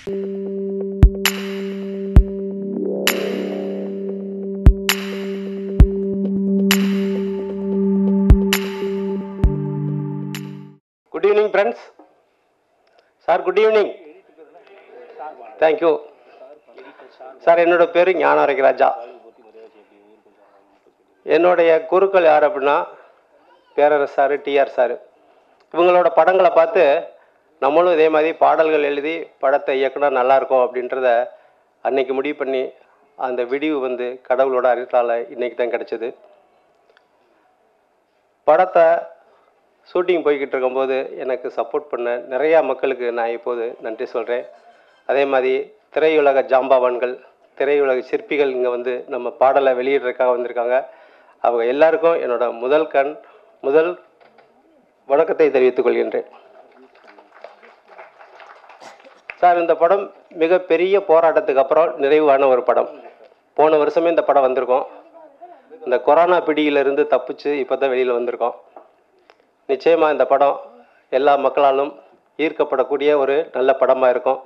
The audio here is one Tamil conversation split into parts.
Good evening friends sir good evening thank you sir என்னோட பேர் ஞானரகி ராஜா என்னுடைய குருக்கள் யார் அப்படின்னா பேரரசு சார் டிஆர் சார் இவங்களோட படங்களை பார்த்து நம்மளும் இதே மாதிரி பாடல்கள் எழுதி படத்தை இயக்குனா நல்லா இருக்கும் அப்படின்றத அன்னைக்கு முடிவு பண்ணி அந்த விடிவு வந்து கடவுளோட அருளால் இன்னைக்கு தான் கிடைச்சது படத்தை ஷூட்டிங் போய்கிட்டு இருக்கும்போது எனக்கு சப்போர்ட் பண்ண நிறையா மக்களுக்கு நான் இப்போது நன்றி சொல்கிறேன் அதே மாதிரி திரையுலக ஜாம்பாவான்கள் திரையுலக சிற்பிகள் இங்கே வந்து நம்ம பாடலை வெளியிடுறதுக்காக வந்திருக்காங்க அவங்க எல்லாருக்கும் என்னோட முதல் கண் முதல் வணக்கத்தை தெரிவித்துக் கொள்கின்றேன் சார் இந்த படம் மிகப்பெரிய போராட்டத்துக்கு அப்புறம் நிறைவான ஒரு படம் போன வருஷமே இந்த படம் வந்திருக்கோம் இந்த கொரோனா பிடியிலிருந்து தப்பிச்சு இப்போ தான் வெளியில் வந்திருக்கோம் நிச்சயமாக இந்த படம் எல்லா மக்களாலும் ஈர்க்கப்படக்கூடிய ஒரு நல்ல படமாக இருக்கும்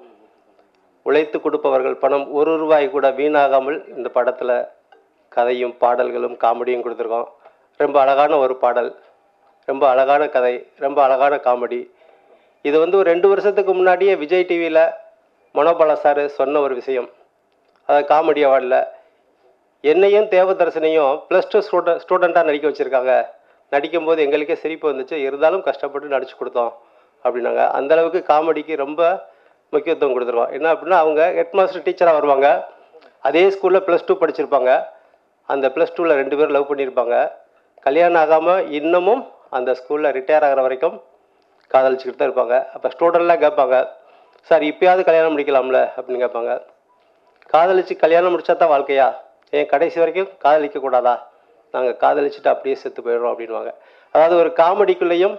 உழைத்து கொடுப்பவர்கள் பணம் ஒரு ரூபாய் கூட வீணாகாமல் இந்த படத்தில் கதையும் பாடல்களும் காமெடியும் கொடுத்துருக்கோம் ரொம்ப அழகான ஒரு பாடல் ரொம்ப அழகான கதை ரொம்ப அழகான காமெடி இது வந்து ஒரு ரெண்டு வருஷத்துக்கு முன்னாடியே விஜய் டிவியில் மனோபாலா சார் சொன்ன ஒரு விஷயம் அது காமெடி அவார்டில் என்னையும் தேவதர்சனையும் ப்ளஸ் டூ ஸ்டூடெண்ட் ஸ்டூடெண்ட்டாக நடிக்க வச்சுருக்காங்க நடிக்கும்போது எங்களுக்கே சிரிப்பு வந்துச்சு இருந்தாலும் கஷ்டப்பட்டு நடிச்சு கொடுத்தோம் அப்படின்னாங்க அந்த அளவுக்கு காமெடிக்கு ரொம்ப முக்கியத்துவம் கொடுத்துருக்கோம் என்ன அப்படின்னா அவங்க ஹெட் மாஸ்டர் டீச்சராக வருவாங்க அதே ஸ்கூலில் ப்ளஸ் டூ படிச்சிருப்பாங்க அந்த ப்ளஸ் டூவில் ரெண்டு பேரும் லவ் பண்ணியிருப்பாங்க கல்யாணம் ஆகாமல் இன்னமும் அந்த ஸ்கூலில் ரிட்டையர் ஆகிற வரைக்கும் காதலிச்சுக்கிட்டு தான் இருப்பாங்க அப்போ ஸ்டூடெண்ட்லாம் கேட்பாங்க சார் இப்பயாவது கல்யாணம் முடிக்கலாம்ல அப்படின்னு கேட்பாங்க காதலிச்சு கல்யாணம் முடிச்சா தான் வாழ்க்கையா ஏன் கடைசி வரைக்கும் காதலிக்க கூடாதா நாங்கள் காதலிச்சுட்டு அப்படியே செத்து போயிடுறோம் அப்படின்வாங்க அதாவது ஒரு காமெடிக்குள்ளேயும்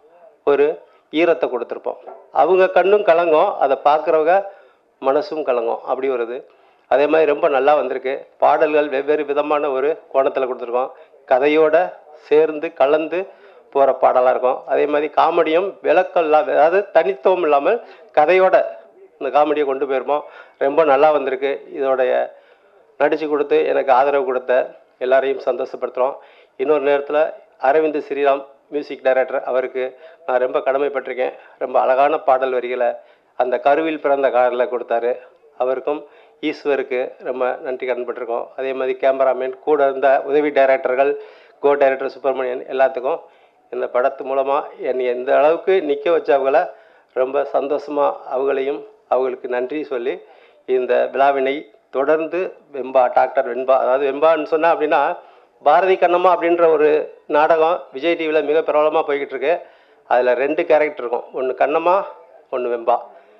ஒரு ஈரத்தை கொடுத்துருப்போம் அவங்க கண்ணும் கலங்கும் அதை பார்க்குறவங்க மனசும் கலங்கும் அப்படி வருது அதே மாதிரி ரொம்ப நல்லா வந்திருக்கு பாடல்கள் வெவ்வேறு விதமான ஒரு கோணத்தில் கொடுத்துருக்கோம் கதையோட சேர்ந்து கலந்து போகிற பாடலாக இருக்கும் அதே மாதிரி காமெடியும் விளக்கம் இல்லாம அதாவது தனித்துவம் இல்லாமல் கதையோட இந்த காமெடியை கொண்டு போயிருப்போம் ரொம்ப நல்லா வந்திருக்கு இதோடைய நடித்து கொடுத்து எனக்கு ஆதரவு கொடுத்த எல்லாரையும் சந்தோஷப்படுத்துகிறோம் இன்னொரு நேரத்தில் அரவிந்த் ஸ்ரீராம் மியூசிக் டைரக்டர் அவருக்கு நான் ரொம்ப கடமைப்பட்டிருக்கேன் ரொம்ப அழகான பாடல் வரிகளை அந்த கருவில் பிறந்த காரில் கொடுத்தாரு அவருக்கும் ஈஸ்வருக்கு ரொம்ப நன்றி கடன்பட்டிருக்கோம் அதே மாதிரி கேமராமேன் கூட இருந்த உதவி டைரக்டர்கள் கோ டைரக்டர் சுப்பிரமணியன் எல்லாத்துக்கும் இந்த படத்து மூலமாக என்னை எந்த அளவுக்கு நிற்க வச்சவங்கள ரொம்ப சந்தோஷமாக அவங்களையும் அவங்களுக்கு நன்றி சொல்லி இந்த விழாவினை தொடர்ந்து வெம்பா டாக்டர் வெண்பா அதாவது வெம்பான்னு சொன்னா அப்படின்னா பாரதி கண்ணம்மா அப்படின்ற ஒரு நாடகம் விஜய் டிவியில் மிக பிரபலமாக போய்கிட்டு இருக்கு அதில் ரெண்டு கேரக்டர் இருக்கும் ஒன்று கண்ணம்மா ஒன்று வெம்பா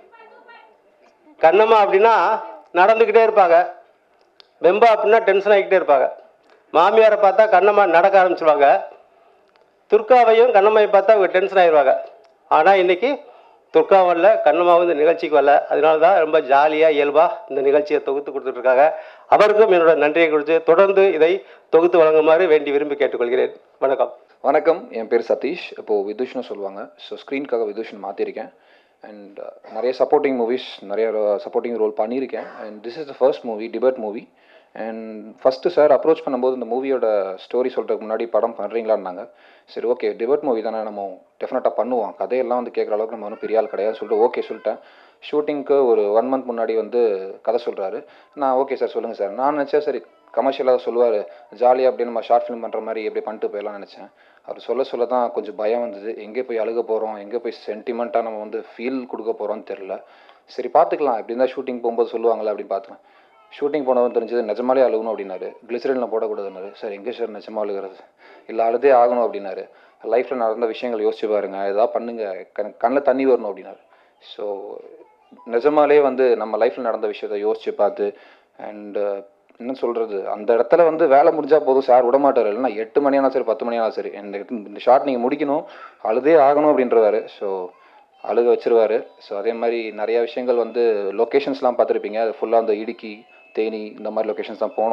கண்ணம்மா அப்படின்னா நடந்துக்கிட்டே இருப்பாங்க வெம்பா அப்படின்னா டென்ஷன் ஆகிக்கிட்டே இருப்பாங்க மாமியாரை பார்த்தா கண்ணம்மா நடக்க ஆரம்பிச்சிருவாங்க துர்காவையும் கண்ணம்மையும் பார்த்தா அவங்க டென்ஷன் ஆயிடுவாங்க ஆனால் இன்னைக்கு துர்கா வரல கண்ணம்மா வந்து நிகழ்ச்சிக்கு வரல அதனால தான் ரொம்ப ஜாலியாக இயல்பாக இந்த நிகழ்ச்சியை தொகுத்து கொடுத்துட்ருக்காங்க அவருக்கும் என்னோட நன்றியை கொடுத்து தொடர்ந்து இதை தொகுத்து வழங்குமாறு வேண்டி விரும்பி கேட்டுக்கொள்கிறேன் வணக்கம் வணக்கம் என் பேர் சதீஷ் இப்போது விதுஷ்னு சொல்லுவாங்க ஸோ ஸ்க்ரீனுக்காக விதுஷ்னு மாற்றிருக்கேன் அண்ட் நிறைய சப்போர்ட்டிங் மூவிஸ் நிறைய சப்போர்ட்டிங் ரோல் பண்ணியிருக்கேன் and this is the first movie debut movie and first sir approach பண்ணும்போது இந்த மூவியோட ஸ்டோரி சொல்கிறதுக்கு முன்னாடி படம் பண்ணுறீங்களான்னாங்க சரி ஓகே டிபேட் மூவி தானே நம்ம டெஃபினட்டாக பண்ணுவோம் கதையெல்லாம் வந்து கேட்குற அளவுக்கு நம்ம ஒன்றும் பெரிய ஆள் கிடையாது சொல்லிட்டு ஓகே சொல்லிட்டேன் ஷூட்டிங்க்கு ஒரு ஒன் மந்த் முன்னாடி வந்து கதை சொல்கிறாரு நான் ஓகே சார் சொல்லுங்கள் சார் நான் நினச்சேன் சரி கமர்ஷியலாக சொல்லுவார் ஜாலியாக அப்படியே நம்ம ஷார்ட் ஃபிலிம் பண்ணுற மாதிரி எப்படி பண்ணிட்டு போயிடலாம்னு நினச்சேன் அவர் சொல்ல சொல்ல தான் கொஞ்சம் பயம் வந்தது எங்கே போய் அழுக போகிறோம் எங்கே போய் சென்டிமெண்ட்டாக நம்ம வந்து ஃபீல் கொடுக்க போகிறோம்னு தெரில சரி பார்த்துக்கலாம் இப்படி இருந்தால் ஷூட்டிங் போகும்போது சொல்லுவாங்களே அப்படின்னு பார்த்தேன் ஷூட்டிங் போனவன் தெரிஞ்சது நிஜமாலே அழுகணும் அப்படின்னாரு கிளிசரினில் போடக்கூடாதுன்னாரு சார் எங்கே சார் நிஜமா அழுகிறது இல்லை அழுதே ஆகணும் அப்படின்னாரு லைஃப்பில் நடந்த விஷயங்கள் யோசிச்சு பாருங்க ஏதாவது பண்ணுங்க கண் கண்ணில் தண்ணி வரணும் அப்படின்னாரு ஸோ நிஜமாலே வந்து நம்ம லைஃப்பில் நடந்த விஷயத்த யோசிச்சு பார்த்து அண்டு என்ன சொல்கிறது அந்த இடத்துல வந்து வேலை முடிஞ்சால் போதும் சார் விட மாட்டார் இல்லைன்னா எட்டு மணி ஆனா சரி பத்து மணி ஆனா சரி இந்த இந்த ஷார்ட் நீங்கள் முடிக்கணும் அழுதே ஆகணும் அப்படின்றவாரு ஸோ அழுக வச்சிருவாரு ஸோ அதே மாதிரி நிறைய விஷயங்கள் வந்து லொக்கேஷன்ஸ்லாம் பார்த்துருப்பீங்க அது ஃபுல்லாக அந்த இடுக்கி தேனி இந்த மாதிரி லொக்கேஷன்ஸ் தான் போனோம்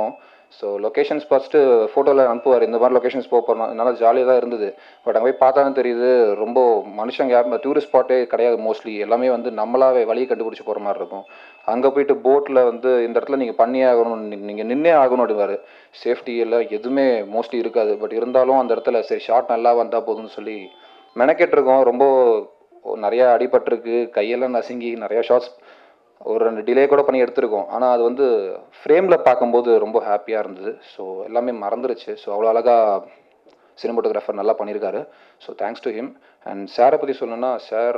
ஸோ லொக்கேஷன்ஸ் ஃபஸ்ட்டு ஃபோட்டோவில் அனுப்புவார் இந்த மாதிரி லொக்கேஷன்ஸ் போக போகிறோம் அதனால ஜாலியாக தான் இருந்தது பட் அங்கே போய் பார்த்தா தான் தெரியுது ரொம்ப மனுஷங்க யாரும் டூரிஸ்ட் ஸ்பாட்டே கிடையாது மோஸ்ட்லி எல்லாமே வந்து நம்மளாவே வழியை கண்டுபிடிச்சி போகிற மாதிரி இருக்கும் அங்கே போயிட்டு போட்டில் வந்து இந்த இடத்துல நீங்கள் பண்ணியே ஆகணும் நீங்கள் நின்னே ஆகணும் அப்படிவாரு சேஃப்டி எல்லாம் எதுவுமே மோஸ்ட்லி இருக்காது பட் இருந்தாலும் அந்த இடத்துல சரி ஷாட் நல்லா வந்தால் போதும்னு சொல்லி மெனக்கெட்டிருக்கோம் ரொம்ப நிறையா அடிபட்டிருக்கு கையெல்லாம் நசுங்கி நிறையா ஷார்ட்ஸ் ஒரு ரெண்டு டிலே கூட பண்ணி எடுத்திருக்கோம் ஆனால் அது வந்து ஃப்ரேமில் பார்க்கும்போது ரொம்ப ஹாப்பியாக இருந்தது ஸோ எல்லாமே மறந்துருச்சு ஸோ அவ்வளோ அழகாக சினிமாட்டோகிராஃபர் நல்லா பண்ணியிருக்காரு so thanks to him and சாரை பற்றி சொல்லணும்னா சார்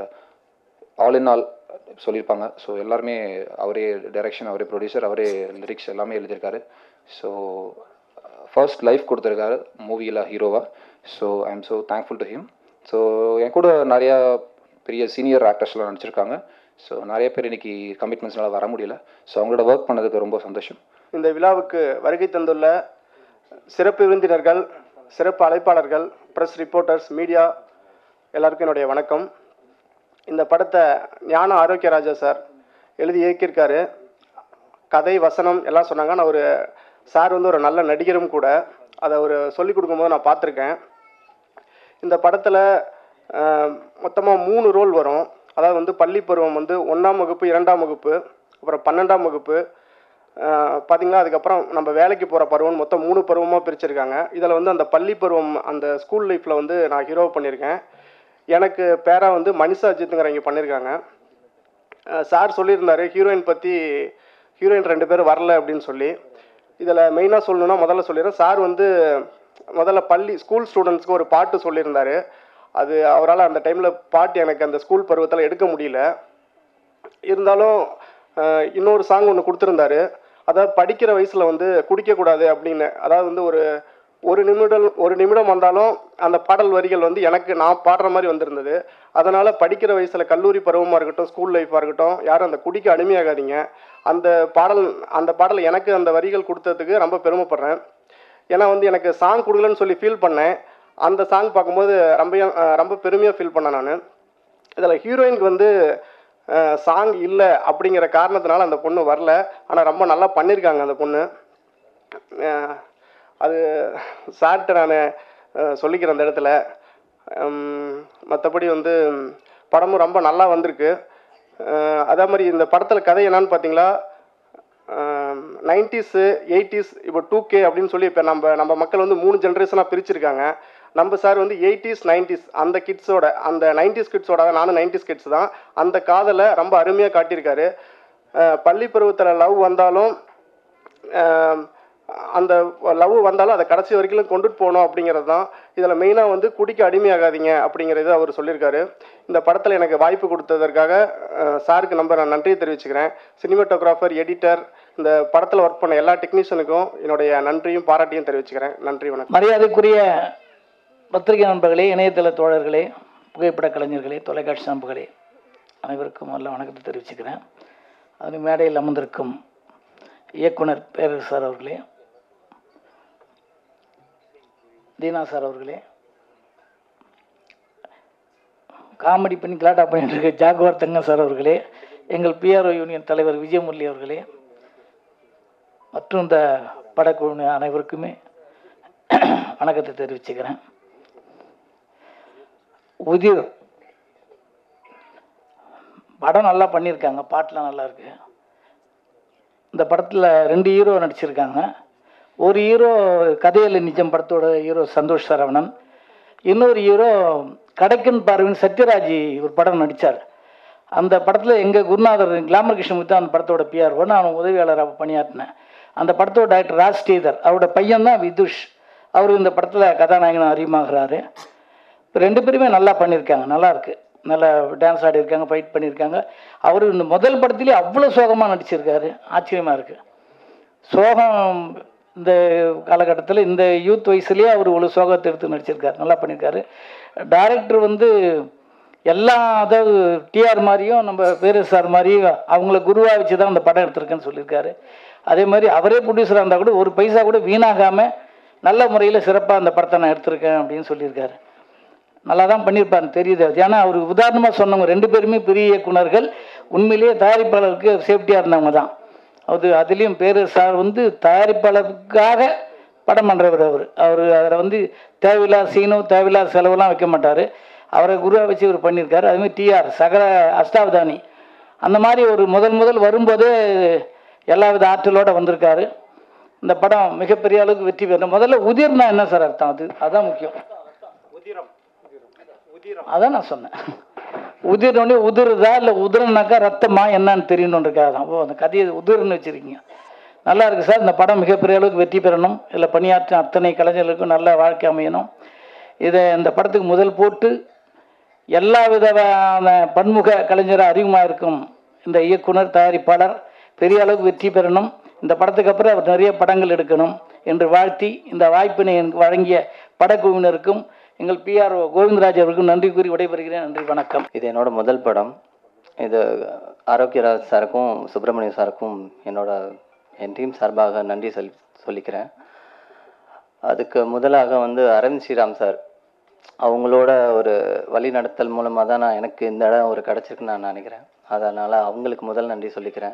ஆல் இன் ஆல் சொல்லியிருப்பாங்க ஸோ எல்லாருமே அவரே டைரக்ஷன் அவரே ப்ரொடியூசர் அவரே லிரிக்ஸ் எல்லாமே எழுதியிருக்காரு ஸோ ஃபர்ஸ்ட் லைஃப் கொடுத்துருக்காரு மூவியில் ஹீரோவாக so I am so thankful to him so என் கூட நிறையா பெரிய சீனியர் ஆக்டர்ஸ்லாம் நடிச்சிருக்காங்க ஸோ நிறைய பேர் இன்னைக்கு கமிட்மெண்ட்ஸ்னால வர முடியல ஸோ அவங்களோட ஒர்க் பண்ணதுக்கு ரொம்ப சந்தோஷம் இந்த விழாவுக்கு வருகை தந்துள்ள சிறப்பு விருந்தினர்கள் சிறப்பு அழைப்பாளர்கள் ப்ரெஸ் ரிப்போர்ட்டர்ஸ் மீடியா எல்லாருக்கும் என்னுடைய வணக்கம் இந்த படத்தை ஞான ஆரோக்கியராஜா சார் எழுதி இயக்கியிருக்காரு கதை வசனம் எல்லாம் சொன்னாங்க நான் ஒரு சார் வந்து ஒரு நல்ல நடிகரும் கூட அதை அவர் சொல்லிக் கொடுக்கும்போது நான் பார்த்துருக்கேன் இந்த படத்தில் மொத்தமாக மூணு ரோல் வரும் அதாவது வந்து பள்ளி பருவம் வந்து ஒன்றாம் வகுப்பு இரண்டாம் வகுப்பு அப்புறம் பன்னெண்டாம் வகுப்பு பார்த்திங்கன்னா அதுக்கப்புறம் நம்ம வேலைக்கு போகிற பருவம் மொத்தம் மூணு பருவமாக பிரிச்சிருக்காங்க இதில் வந்து அந்த பள்ளி பருவம் அந்த ஸ்கூல் லைஃப்பில் வந்து நான் ஹீரோ பண்ணியிருக்கேன் எனக்கு பேரா வந்து மனிஷா அஜித்துங்கிறவங்க பண்ணியிருக்காங்க சார் சொல்லியிருந்தாரு ஹீரோயின் பற்றி ஹீரோயின் ரெண்டு பேரும் வரல அப்படின்னு சொல்லி இதில் மெயினாக சொல்லணும்னா முதல்ல சொல்லிடுறேன் சார் வந்து முதல்ல பள்ளி ஸ்கூல் ஸ்டூடெண்ட்ஸ்க்கு ஒரு பாட்டு சொல்லியிருந்தாரு அது அவரால் அந்த டைமில் பாட்டு எனக்கு அந்த ஸ்கூல் பருவத்தில் எடுக்க முடியல இருந்தாலும் அஹ், இன்னொரு சாங் ஒன்று கொடுத்துருந்தாரு அதாவது படிக்கிற வயசில் வந்து குடிக்கக்கூடாது அப்படின்னு அதாவது வந்து ஒரு ஒரு நிமிடம் ஒரு நிமிடம் வந்தாலும் அந்த பாடல் வரிகள் வந்து எனக்கு நான் பாடுற மாதிரி வந்திருந்தது அதனால் படிக்கிற வயசில் கல்லூரி பருவமாக இருக்கட்டும் ஸ்கூல் லைஃபாக இருக்கட்டும் யாரும் அந்த குடிக்க அடிமையாகாதீங்க அந்த பாடல் அந்த பாடல் எனக்கு அந்த வரிகள் கொடுத்ததுக்கு ரொம்ப பெருமைப்படுறேன் ஏன்னா வந்து எனக்கு சாங் கொடுக்கலன்னு சொல்லி ஃபீல் பண்ணேன் அந்த சாங் பார்க்கும்போது ரொம்ப அஹ், ரொம்ப பெருமையாக ஃபீல் பண்ணேன் நான் இதில் ஹீரோயினுக்கு வந்து சாங் இல்லை அப்படிங்கிற காரணத்தினால அந்த பொண்ணு வரல ஆனால் ரொம்ப நல்லா பண்ணியிருக்காங்க அந்த பொண்ணு அஹ், அது சார்கிட்ட நான் சொல்லிக்கிறேன் அந்த இடத்துல மற்றபடி வந்து படமும் ரொம்ப நல்லா வந்திருக்கு அஹ், அதே மாதிரி இந்த படத்தில் கதை என்னன்னு பார்த்தீங்களா நைன்டிஸு எயிட்டிஸ் இப்போ டூ கே அப்படின்னு சொல்லி இப்போ நம்ம நம்ம மக்கள் வந்து மூணு ஜென்ரேஷனாக பிரிச்சிருக்காங்க நம்ம சார் வந்து எயிட்டிஸ் நைன்டிஸ் அந்த கிட்ஸோட அந்த நைன்டிஸ் கிட்ஸோட நானும் நைன்டிஸ் கிட்ஸ் தான் அந்த காதலை ரொம்ப அருமையாக காட்டியிருக்காரு அஹ் பள்ளி பருவத்தில் லவ் வந்தாலும் அஹ் அந்த லவ் வந்தாலும் அதை கடைசி வரைக்கும் கொண்டுட்டு போகணும் அப்படிங்கிறது தான் இதில் மெயினாக வந்து குடிக்க அடிமையாகாதீங்க அப்படிங்கிறது அவர் சொல்லியிருக்காரு இந்த படத்தில் எனக்கு வாய்ப்பு கொடுத்ததற்காக அஹ், சாருக்கு நம்ம நான் நன்றியை தெரிவிச்சுக்கிறேன் சினிமாட்டோகிராஃபர் எடிட்டர் இந்த படத்தில் ஒர்க் பண்ண எல்லா டெக்னீஷியனுக்கும் என்னுடைய நன்றியும் பாராட்டியும் தெரிவிச்சுக்கிறேன் நன்றி வணக்கம் மரியாதைக்குரிய பத்திரிகை நண்பர்களே இணையதள தோழர்களே புகைப்பட கலைஞர்களே தொலைக்காட்சி நண்பர்களே அனைவருக்கும் நல்ல வணக்கத்தை தெரிவிச்சுக்கிறேன் அது மேடையில் அமர்ந்திருக்கும் இயக்குனர் பேரரசு சார் அவர்களே தீனா சார் அவர்களே காமெடி பண்ணி கிளாட்டா பண்ணிட்டு இருக்க ஜாகுவார் தங்க சார் அவர்களே எங்கள் பிஆர்ஓ யூனியன் தலைவர் விஜயமுரளி அவர்களே மற்றும் இந்த படக்குழு அனைவருக்குமே வணக்கத்தை தெரிவிச்சுக்கிறேன் உதிர் படம் நல்லா பண்ணியிருக்காங்க பாட்டெலாம் நல்லா இருக்கு இந்த படத்தில் ரெண்டு ஹீரோ நடிச்சிருக்காங்க ஒரு ஹீரோ கதையில் நிஜம் படத்தோட ஹீரோ சந்தோஷ் சரவணன் இன்னொரு ஹீரோ கடைக்கன் பார்வன் சத்யராஜ் ஒரு படம் நடித்தார் அந்த படத்தில் எங்கள் குருநாதர் கிளாமர் கிருஷ்ணமூர்த்தி தான் அந்த படத்தோட பிஆர்ஓ நான் உதவியாளராக பணியாற்றினேன் அந்த படத்தோட டாக்டர் ராஜ் ஸ்ரீதர் அவரோட பையன் தான் விதுஷ் அவர் இந்த படத்தில் கதாநாயகன் அறிமுகமாகிறாரு இப்போ ரெண்டு பேருமே நல்லா பண்ணியிருக்காங்க நல்லா இருக்கு நல்லா டான்ஸ் ஆடியிருக்காங்க ஃபைட் பண்ணியிருக்காங்க அவர் இந்த முதல் படத்துலேயே அவ்வளோ சோகமாக நடிச்சிருக்காரு ஆச்சரியமாக இருக்கு சோகம் இந்த காலகட்டத்தில் இந்த யூத் வயசுலேயே அவர் இவ்வளோ சோகத்தை எடுத்து நடிச்சிருக்காரு நல்லா பண்ணியிருக்காரு டைரக்டர் வந்து எல்லா அதாவது டிஆர் மாதிரியும் நம்ம வேறு சார் மாதிரியும் அவங்கள குருவாக வச்சு தான் அந்த படம் எடுத்திருக்கேன்னு சொல்லியிருக்காரு அதே மாதிரி அவரே ப்ரொடியூசராக இருந்தால் கூட ஒரு பைசா கூட வீணாகாமல் நல்ல முறையில் சிறப்பாக அந்த படத்தை நான் எடுத்திருக்கேன் அப்படின்னு சொல்லியிருக்காரு நல்லா தான் பண்ணியிருப்பாருன்னு தெரியுது அது. ஏன்னா அவர் உதாரணமாக சொன்னவங்க ரெண்டு பேருமே பெரிய இயக்குனர்கள் உண்மையிலேயே தயாரிப்பாளருக்கு சேஃப்டியாக இருந்தவங்க தான் அது அதுலேயும் பேரு சார் வந்து தயாரிப்பாளருக்காக படம் பண்ணுறவர் அவர் அவர் அதில் வந்து தேவையில்லாத சீனும் தேவையில்லாத செலவுலாம் வைக்க மாட்டார் அவரை குருவாக வச்சு இவர் பண்ணியிருக்காரு அதுமாதிரி டிஆர் சகல அஷ்டாவதானி அந்த மாதிரி ஒரு முதல் முதல் வரும்போதே எல்லா வித ஆற்றலோடு வந்திருக்காரு இந்த படம் மிகப்பெரிய அளவுக்கு வெற்றி பெறும் முதல்ல உதிர்னா என்ன சார் அர்த்தம் அது அதான் முக்கியம் அதான் நான் சொன்னேன் உதிரனே உதிருதா இல்லை உதிரனாக்கா ரத்தமா என்னன்னு தெரியணுன்றக்காக தான் ஓ அந்த கதையை உதிர்னு வச்சுருக்கீங்க நல்லா இருக்கு சார் இந்த படம் மிகப்பெரிய அளவுக்கு வெற்றி பெறணும் இதில் பணியாற்ற அத்தனை கலைஞர்களுக்கும் நல்ல வாழ்க்கை அமையணும் இதை இந்த படத்துக்கு முதல் போட்டு எல்லா விதமான பன்முக கலைஞர் அறிமுகமாக இருக்கும் இந்த இயக்குனர் தயாரிப்பாளர் பெரிய அளவுக்கு வெற்றி பெறணும் இந்த படத்துக்கு அப்புறம் அவர் நிறைய படங்கள் எடுக்கணும் என்று வாழ்த்தி இந்த வாய்ப்பினை எனக்கு வழங்கிய படக்குழுவினருக்கும் எங்கள் பிஆர்ஓ கோவிந்தராஜ் அவருக்கும் நன்றி கூறி விடைபெறுகிறேன் நன்றி வணக்கம் இது என்னோட முதல் படம் இது ஆரோக்கியராஜ் சாருக்கும் சுப்பிரமணியம் சாருக்கும் என்னோட என் டீம் சார்பாக நன்றி சொல் சொல்லிக்கிறேன் அதுக்கு முதலாக வந்து அரவிந்த் ஸ்ரீராம் சார் அவங்களோட ஒரு வழி நடத்தல் மூலமாக தான் நான் எனக்கு இந்த இடம் ஒரு கிடச்சிருக்குன்னு நான் நினைக்கிறேன் அதனால் அவங்களுக்கு முதல் நன்றி சொல்லிக்கிறேன்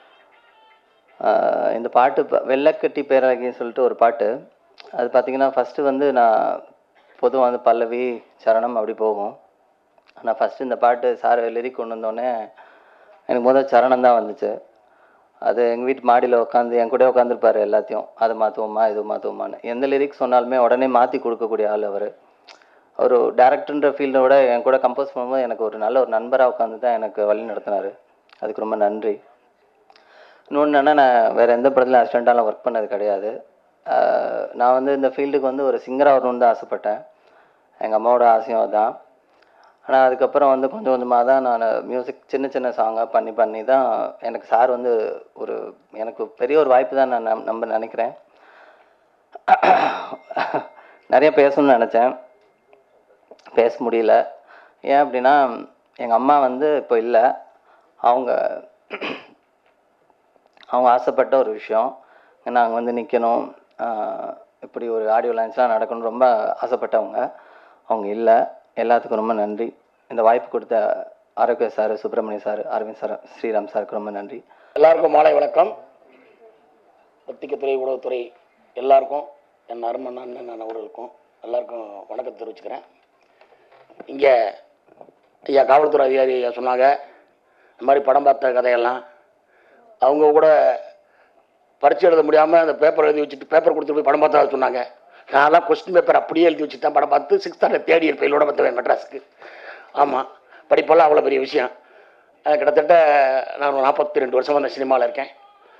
ஆஹ் இந்த பாட்டு ப- வெள்ளக்கட்டி பேரழகின்னு சொல்லிட்டு ஒரு பாட்டு அது பார்த்தீங்கன்னா ஃபஸ்ட்டு வந்து நான் பொதுவாக வந்து பல்லவி சரணம் அப்படி போகும் ஆனால் ஃபஸ்ட்டு இந்த பாட்டு சார் லிரிக் கொண்டு வந்தோடனே எனக்கு முதல் சரணம் தான் வந்துச்சு அது எங்கள் வீட்டு மாடியில் உட்காந்து என் கூட உட்காந்துருப்பாரு எல்லாத்தையும் அதை மாற்றுவோமா இது மாற்றுவோமான்னு எந்த லிரிக்ஸ் சொன்னாலுமே உடனே மாற்றி கொடுக்கக்கூடிய ஆள் அவர் அவர் டேரக்டர்ன்ற ஃபீல்டை விட என் கூட கம்போஸ் பண்ணும்போது எனக்கு ஒரு நல்ல ஒரு நண்பராக உட்காந்து தான் எனக்கு வழி நடத்தினார் அதுக்கு ரொம்ப நன்றி இன்னொன்று என்னன்னா நான் வேறு எந்த படத்துலையும் அசிஸ்டண்ட்டாலாம் ஒர்க் பண்ணது கிடையாது ஆஹ் நான் வந்து இந்த ஃபீல்டுக்கு வந்து ஒரு சிங்கராக வரணும்னு தான் ஆசைப்பட்டேன் எங்கள் அம்மாவோட ஆசையும் அதுதான் ஆனால் அதுக்கப்புறம் வந்து கொஞ்சம் கொஞ்சமாக தான் நான் மியூசிக் சின்ன சின்ன சாங்காக பண்ணி பண்ணி தான் எனக்கு சார் வந்து ஒரு எனக்கு பெரிய ஒரு வாய்ப்பு தான் நான் நம்- நம்ப நினைக்கிறேன் நிறைய பேசணும்னு நினச்சேன் பேச முடியல ஏன் அப்படின்னா எங்கள் அம்மா வந்து இப்போ இல்லை அவங்க அவங்க ஆசைப்பட்ட ஒரு விஷயம் நாங்கள் வந்து நிற்கணும் இப்படி ஒரு ஆடியோ லான்ச்லாம் நடக்கணும் ரொம்ப ஆசைப்பட்டவங்க அவங்க இல்லை எல்லாத்துக்கும் ரொம்ப நன்றி இந்த வாய்ப்பு கொடுத்த Arokiya sir Subramaniya sir Aravind sir Sriram சாருக்கு ரொம்ப நன்றி எல்லாருக்கும் மாலை வணக்கம் பத்திரிகைத்துறை ஊடகத்துறை எல்லாருக்கும் என் அருமன் அண்ணன் அவர்களுக்கும் எல்லாருக்கும் வணக்கம் தெரிவிச்சுக்கிறேன் இங்கே ஐயா காவல்துறை அதிகாரி ஐயா சொன்னாங்க இந்த மாதிரி படம் பார்த்த கதையெல்லாம் அவங்க கூட பரீட்சை எழுத முடியாமல் அந்த பேப்பர் எழுதி வச்சுட்டு பேப்பர் கொடுத்துட்டு போய் படம் பார்த்தா சொன்னாங்க நான்லாம் கொஸ்டின் பேப்பர் அப்படியே எழுதி வச்சுட்டு தான் படம் பார்த்து சிக்ஸ்த் ஸ்டாண்டர்ட் தேர்ட் இயர் பையிலோட பார்த்துவேன் மெட்ராஸுக்கு ஆமாம் படிப்பெல்லாம் அவ்வளோ பெரிய விஷயம் அஹ் கிட்டத்தட்ட நான் ஒரு நாற்பத்தி ரெண்டு வருஷமாக இந்த சினிமாவில் இருக்கேன்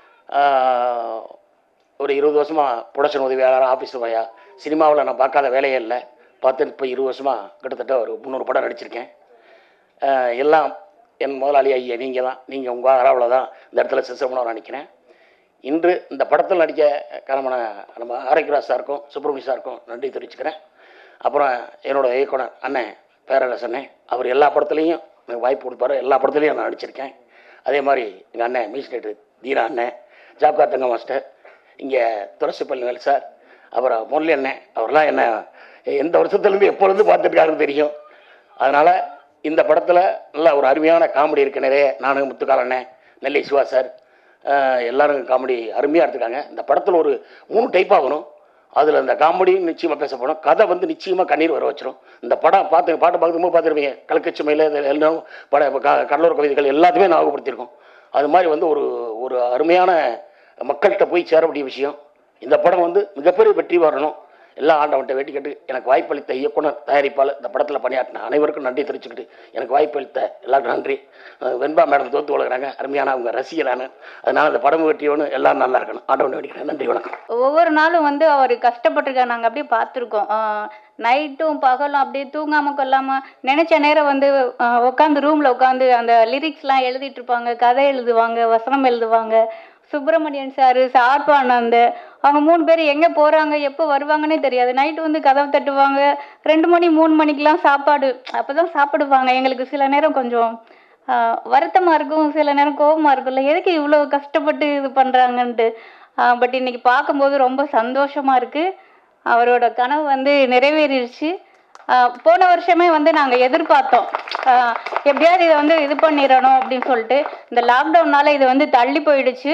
அஹ் ஒரு இருபது வருஷமாக ப்ரொடக்ஷன் உதவியாளர் ஆஃபீஸ் பையா சினிமாவில் நான் பார்க்காத வேலையே இல்லை பார்த்து இப்போ இருபது வருஷமாக கிட்டத்தட்ட ஒரு முந்நூறு படம் நடிச்சிருக்கேன் அஹ் எல்லாம் என் முதலாளி ஐயா நீங்கள் தான் நீங்கள் உங்கள் ஆதரவில் தான் இந்த இடத்துல சிசமனவர் நினைக்கிறேன் இன்று இந்த படத்தில் நடிக்க காரணமான நம்ம ஆரோக்கியராஜ் சாருக்கும் சுப்பிரமணிய சாருக்கும் நன்றி தெரிவிச்சுக்கிறேன் அப்புறம் என்னோட இயக்குனர் அண்ணன் பேரரசண்ணே அவர் எல்லா படத்துலேயும் எனக்கு வாய்ப்பு கொடுப்பாரு எல்லா படத்துலையும் நான் நடிச்சிருக்கேன் அதே மாதிரி எங்கள் அண்ணன் மியூசிக் தீரா அண்ணன் ஜாப்கா தங்க மாஸ்டர் இங்கே துளசிப்பள்ளி நல் சார் அப்புறம் முரளி அண்ணன் அவர்லாம் என்ன எந்த வருஷத்துலேருந்து எப்போலேருந்து பார்த்துருக்காருன்னு தெரியும் அதனால் இந்த படத்தில் நல்ல ஒரு அருமையான காமெடி இருக்கு நிறைய நானும் முத்துக்கால் அண்ணன் நெல்லை சிவா சார் அஹ் எல்லாரும் காமெடி அருமையாக எடுத்துருக்காங்க இந்த படத்தில் ஒரு மூணு டைப் ஆகணும் அதில் இந்த காமெடி நிச்சயமாக பேசப்படும் கதை வந்து நிச்சயமாக கண்ணீர் வர வச்சிரும் இந்த படம் பார்த்து பாட்டு பார்க்கும்போது பார்த்துருப்பீங்க கலக்கச்சுமையில் இது எல்லாம் பட க- கடலோர கவிதைகள் எல்லாத்தையுமே ஞாபகப்படுத்தியிருக்கோம் அது மாதிரி வந்து ஒரு ஒரு அருமையான மக்கள்கிட்ட போய் சேரக்கூடிய விஷயம் இந்த படம் வந்து மிகப்பெரிய வெற்றி வரணும் எல்லா ஆண்டவன்கிட்ட வேட்டி கேட்டு எனக்கு வாய்ப்பளித்த இயக்குனர் தயாரிப்பாளர் இந்த படத்தில் பணியாற்றின அனைவருக்கும் நன்றி தெரிவிச்சுக்கிட்டு எனக்கு வாய்ப்பளித்த எல்லாருக்கும் நன்றி அஹ் வெண்பா மேடம் தோத்து வளர்க்குறாங்க அருமையான அவங்க ரசிகரான அதனால் அந்த படம் வெற்றியோன்னு எல்லாரும் நல்லா இருக்கணும் ஆண்டவன் வேண்டிக்கிறேன் நன்றி வணக்கம் ஒவ்வொரு நாளும் வந்து அவர் கஷ்டப்பட்டிருக்காரு நாங்கள் அப்படியே பார்த்துருக்கோம் நைட்டும் பகலும் அப்படியே தூங்காம கொள்ளாம நினைச்ச நேரம் வந்து உட்காந்து ரூம்ல உட்காந்து அந்த லிரிக்ஸ்லாம் எழுதிட்டு இருப்பாங்க கதை எழுதுவாங்க வசனம் எழுதுவாங்க சுப்பிரமணியன் சார் சார்பானந்த் அவங்க மூணு பேர் எங்கே போகிறாங்க எப்போ வருவாங்கன்னே தெரியாது நைட்டு வந்து கதவு தட்டுவாங்க ரெண்டு மணி மூணு மணிக்கெலாம் சாப்பாடு அப்போ தான் சாப்பிடுவாங்க எங்களுக்கு சில நேரம் கொஞ்சம் வருத்தமாக இருக்கும் சில நேரம் கோபமாக இருக்கும்ல எதுக்கு இவ்வளோ கஷ்டப்பட்டு இது பண்ணுறாங்கன்ட்டு பட் இன்னைக்கு பார்க்கும்போது ரொம்ப சந்தோஷமாக இருக்குது அவரோட கனவு வந்து நிறைவேறிடுச்சு ஆஹ் போன வருஷமே வந்து நாங்கள் எதிர்பார்த்தோம் ஆஹ் எப்படியாவது இதை வந்து இது பண்ணிடணும் அப்படின்னு சொல்லிட்டு இந்த லாக்டவுன்னால இது வந்து தள்ளி போயிடுச்சு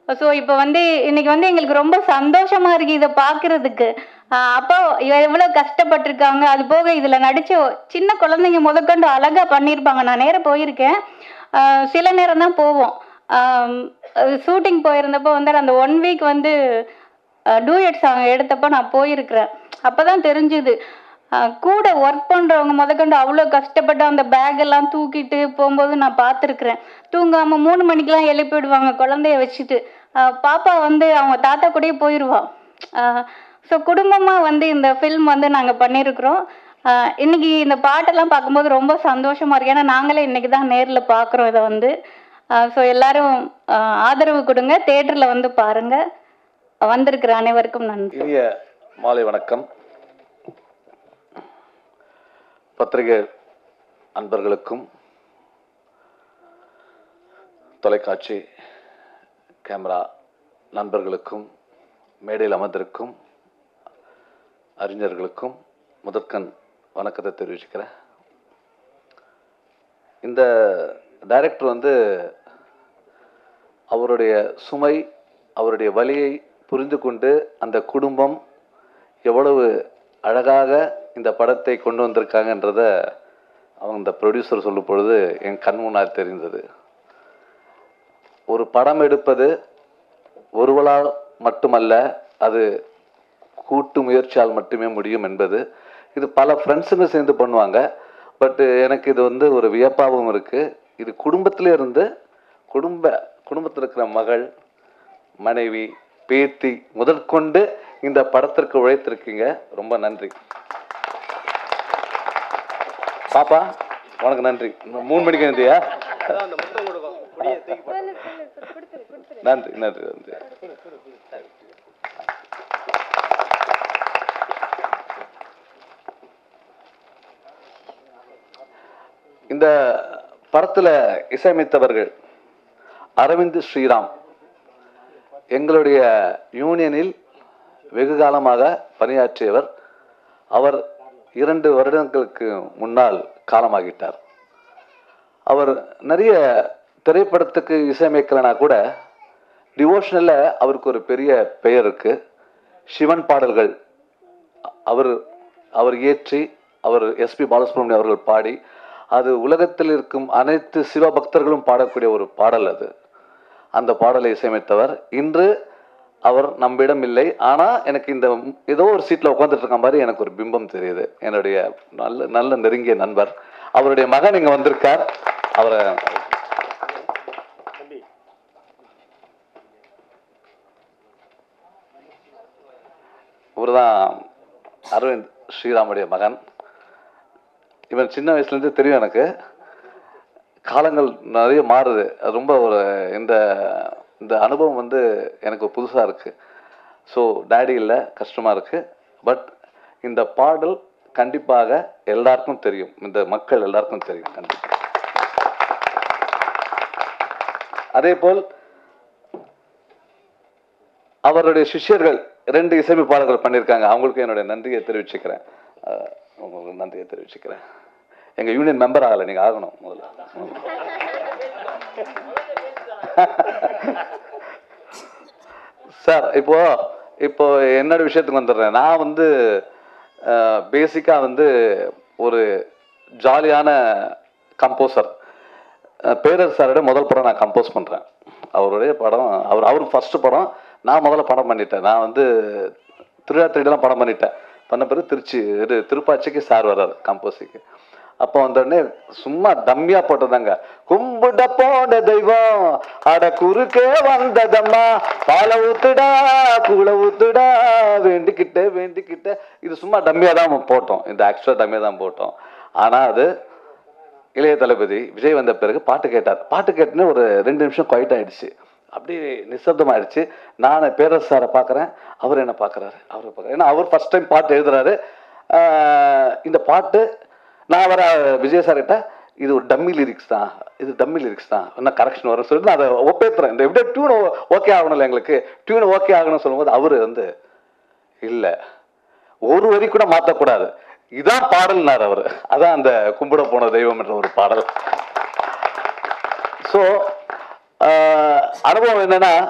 ஸோ இப்போ வந்து இன்னைக்கு வந்து எங்களுக்கு ரொம்ப சந்தோஷமா இருக்கு இதை பார்க்கறதுக்கு ஆஹ் அப்போ எவ்வளோ கஷ்டப்பட்டிருக்காங்க அது போக இதில் நடிச்ச சின்ன குழந்தைங்க முதற்கொண்டு அழகா பண்ணியிருப்பாங்க நான் நேரம் போயிருக்கேன் ஆஹ் சில நேரம் தான் போவோம் ஷூட்டிங் போயிருந்தப்போ வந்து அந்த ஒன் வீக் வந்து டூயட் சாங் எடுத்தப்போ நான் போயிருக்கிறேன் அப்போ தான் தெரிஞ்சுது ஆஹ் கூட ஒர்க் பண்ணுறவங்க முதற்கொண்டு அவ்வளோ கஷ்டப்பட்டு அந்த பேக் எல்லாம் தூக்கிட்டு போகும்போது நான் பார்த்துருக்குறேன் தூங்காமல் மூணு மணிக்கெலாம் எழுப்பிடுவாங்க குழந்தைய வச்சுட்டு ஆஹ் பாப்பா வந்து அவங்க தாத்தா கூடயே போயிடுவா ஸோ குடும்பமாக வந்து இந்த ஃபில்ம் வந்து நாங்கள் பண்ணியிருக்கிறோம் ஆஹ் இன்னைக்கு இந்த பாட்டெல்லாம் பார்க்கும்போது ரொம்ப சந்தோஷமா இருக்கு ஏன்னா நாங்களே இன்னைக்கு தான் நேரில் பார்க்குறோம் இதை வந்து ஸோ எல்லாரும் ஆஹ் ஆதரவு கொடுங்க தேட்டரில் வந்து பாருங்க வந்திருக்கிற அனைவருக்கும் நன்றி இனிய மாலை வணக்கம் பத்திரிகை அன்பர்களுக்கும் தொலைக்காட்சி கேமரா நண்பர்களுக்கும் மேடையில் அமர்ந்திருக்கும் அறிஞர்களுக்கும் முதற்கண் வணக்கத்தை தெரிவிச்சுக்கிறேன் இந்த டைரக்டர் வந்து அவருடைய சுமை அவருடைய வலியை புரிந்து கொண்டு அந்த குடும்பம் எவ்வளவு அழகாக இந்த படத்தை கொண்டு வந்திருக்காங்கன்றத அவங்க இந்த ப்ரொடியூசர் சொல்லும் பொழுது என் கண் முன்னால் தெரிந்தது ஒரு படம் எடுப்பது ஒருவளால் மட்டுமல்ல அது கூட்டு முயற்சியால் மட்டுமே முடியும் என்பது இது பல ஃப்ரெண்ட்ஸுங்க சேர்ந்து பண்ணுவாங்க பட் எனக்கு இது வந்து ஒரு வியப்பாகவும் இருக்குது இது குடும்பத்திலே இருந்து குடும்ப குடும்பத்தில் இருக்கிற மகள் மனைவி பேத்தி முதற்கொண்டு இந்த படத்திற்கு உழைத்திருக்கீங்க ரொம்ப நன்றி பாப்பா உனக்கு நன்றி இன்னும் மூணு மணிக்கு நன்றியா நன்றி நன்றி நன்றி இந்த படத்துல இசையமைத்தவர்கள் அரவிந்த் ஸ்ரீராம் எங்களுடைய யூனியனில் வெகு காலமாக பணியாற்றியவர் அவர் இரண்டு வருடங்களுக்கு முன்னால் காலமாகிட்டார் அவர் நிறைய திரைப்படத்துக்கு இசையமைக்கலைனா கூட டிவோஷனில் அவருக்கு ஒரு பெரிய பெயர் இருக்கு சிவன் பாடல்கள் அவர் அவர் இயற்றி அவர் எஸ்பி பாலசுப்ரமணியம் அவர்கள் பாடி அது உலகத்தில் இருக்கும் அனைத்து சிவபக்தர்களும் பாடக்கூடிய ஒரு பாடல் அது அந்த பாடலை இசையமைத்தவர் இன்று அவர் நம்மிடம் இல்லை ஆனா எனக்கு இந்த ஏதோ ஒரு சீட்ல உட்காந்துட்டு இருக்க மாதிரி எனக்கு ஒரு பிம்பம் தெரியுது என்னுடைய நல்ல நல்ல நெருங்கிய நண்பர் அவருடைய மகன் இங்க வந்திருக்கார் அவரை இவர்தான் அரவிந்த் ஸ்ரீராமுடைய மகன் இவன் சின்ன வயசுலேருந்து தெரியும் எனக்கு காலங்கள் நிறைய மாறுது அது ரொம்ப ஒரு இந்த இந்த அனுபவம் வந்து எனக்கு புதுசாக இருக்குது ஸோ டேடி இல்லை கஷ்டமாக இருக்குது பட் இந்த பாடல் கண்டிப்பாக எல்லாருக்கும் தெரியும் இந்த மக்கள் எல்லாருக்கும் தெரியும் கண்டிப்பாக அதே போல் அவருடைய சிஷ்யர்கள் ரெண்டு இசையமைப்பாளர்கள் பண்ணியிருக்காங்க அவங்களுக்கு என்னுடைய நன்றியை தெரிவிச்சுக்கிறேன் அஹ் உங்களுக்கு நன்றியை தெரிவிச்சுக்கிறேன் எங்க யூனியன் மெம்பர் ஆகலை நீங்க ஆகணும் முதல்ல சார் இப்போ இப்போ என்னோட விஷயத்துக்கு வந்துடுறேன் நான் வந்து பேசிக்காக வந்து ஒரு ஜாலியான கம்போசர் பேரர் சாரோட முதல் படம் நான் கம்போஸ் பண்ணுறேன் அவருடைய படம் அவர் அவருக்கு ஃபர்ஸ்ட் படம் நான் முதல்ல படம் பண்ணிட்டேன் நான் வந்து திருவிழாத்திரிலாம் படம் பண்ணிட்டேன் பண்ண பிறகு திருச்சி இது திருப்பாச்சிக்கு சார் வர்றாரு கம்போஸிக்கு அப்போ வந்தோடனே சும்மா டம்மியா போட்டதாங்க கும்பிட போன தெய்வம் அட குறுக்கே வந்ததம்மா பால ஊத்துடா கூழ ஊத்துடா வேண்டிக்கிட்டே வேண்டிக்கிட்டே இது சும்மா டம்மியா தான் போட்டோம் இந்த ஆக்சுவலா டம்மியா தான் போட்டோம் ஆனா அது இளைய தளபதி விஜய் வந்த பிறகு பாட்டு கேட்டார் பாட்டு கேட்டுன்னு ஒரு ரெண்டு நிமிஷம் குவைட் ஆயிடுச்சு அப்படியே நிசப்தமாயிடுச்சு நான் பேரரசு சாரை பார்க்குறேன் அவர் என்ன பார்க்குறாரு அவரை பார்க்குறேன் ஏன்னா அவர் ஃபர்ஸ்ட் டைம் பாட்டு எழுதுறாரு ஆஹ் இந்த பாட்டு நான் வர விஜய் சார் கிட்ட இது ஒரு டம்மி லிரிக்ஸ் தான் இது டம்மி லிரிக்ஸ் தான் இன்னும் கரெக்ஷன் வரும் சொல்லிட்டு நான் அதை ஒப்பேத்துறேன் இந்த எப்படியே டியூன் ஓகே ஆகணும்ல எங்களுக்கு டியூன் ஓகே ஆகணும்னு சொல்லும்போது அவர் வந்து இல்லை ஒரு வரி கூட மாற்றக்கூடாது இதான் பாடல்னார் அவர் அதான் அந்த கும்பிட போன தெய்வம் என்ற ஒரு பாடல் ஸோ அனுபவம் என்னன்னா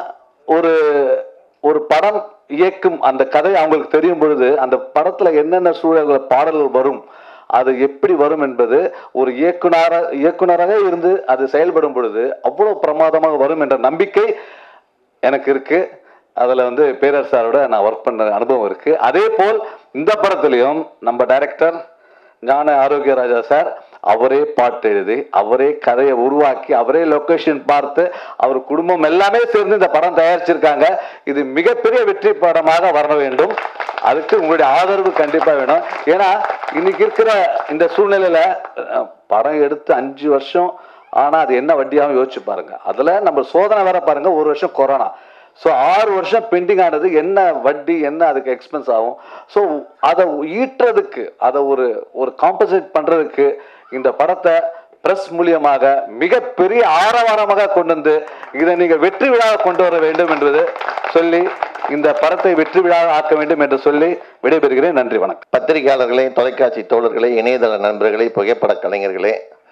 ஒரு ஒரு படம் இயக்கும் அந்த கதை அவங்களுக்கு தெரியும் பொழுது அந்த படத்துல என்னென்ன சூழல்கள் பாடல்கள் வரும் அது எப்படி வரும் என்பது ஒரு இயக்குனர இயக்குனராக இருந்து அது செயல்படும் பொழுது அவ்வளவு பிரமாதமாக வரும் என்ற நம்பிக்கை எனக்கு இருக்கு அதுல வந்து பேரர் சாரோட நான் ஒர்க் பண்ண அனுபவம் இருக்கு அதே போல் இந்த படத்துலயும் நம்ம டைரக்டர் ஞான ஆரோக்கியராஜா சார் அவரே பாட்டு எழுதி அவரே கதையை உருவாக்கி அவரே லொகேஷன் பார்த்து அவர் குடும்பம் எல்லாமே சேர்ந்து இந்த படம் தயாரிச்சிருக்காங்க இது மிகப்பெரிய வெற்றி படமாக வர வேண்டும் அதுக்கு உங்களுடைய ஆதரவு கண்டிப்பா வேணும் ஏன்னா இன்னைக்கு இருக்கிற இந்த சூழ்நிலையில அஹ், படம் எடுத்து அஞ்சு வருஷம் ஆனா அது என்ன வட்டியாகவும் யோசிச்சு பாருங்க அதுல நம்ம சோதனை வேற பாருங்க ஒரு வருஷம் கொரோனா ஸோ ஆறு வருஷம் பெண்டிங் ஆனது என்ன வட்டி என்ன அதுக்கு எக்ஸ்பென்ஸ் ஆகும் ஸோ அதை ஈட்டுறதுக்கு அதை ஒரு ஒரு காம்பன்சேட் பண்றதுக்கு இந்த படத்தை பிரஸ் மூலியமாக மிகப்பெரிய ஆரவாரமாக கொண்டு வந்து இதை நீங்கள் வெற்றி விழாவை கொண்டு வர வேண்டும் என்பது சொல்லி இந்த படத்தை வெற்றி விழாவை ஆக்க வேண்டும் என்று சொல்லி விடைபெறுகிறேன் நன்றி வணக்கம் பத்திரிகையாளர்களே தொலைக்காட்சி தோழர்களே இணையதள நண்பர்களே புகைப்பட கலைஞர்களே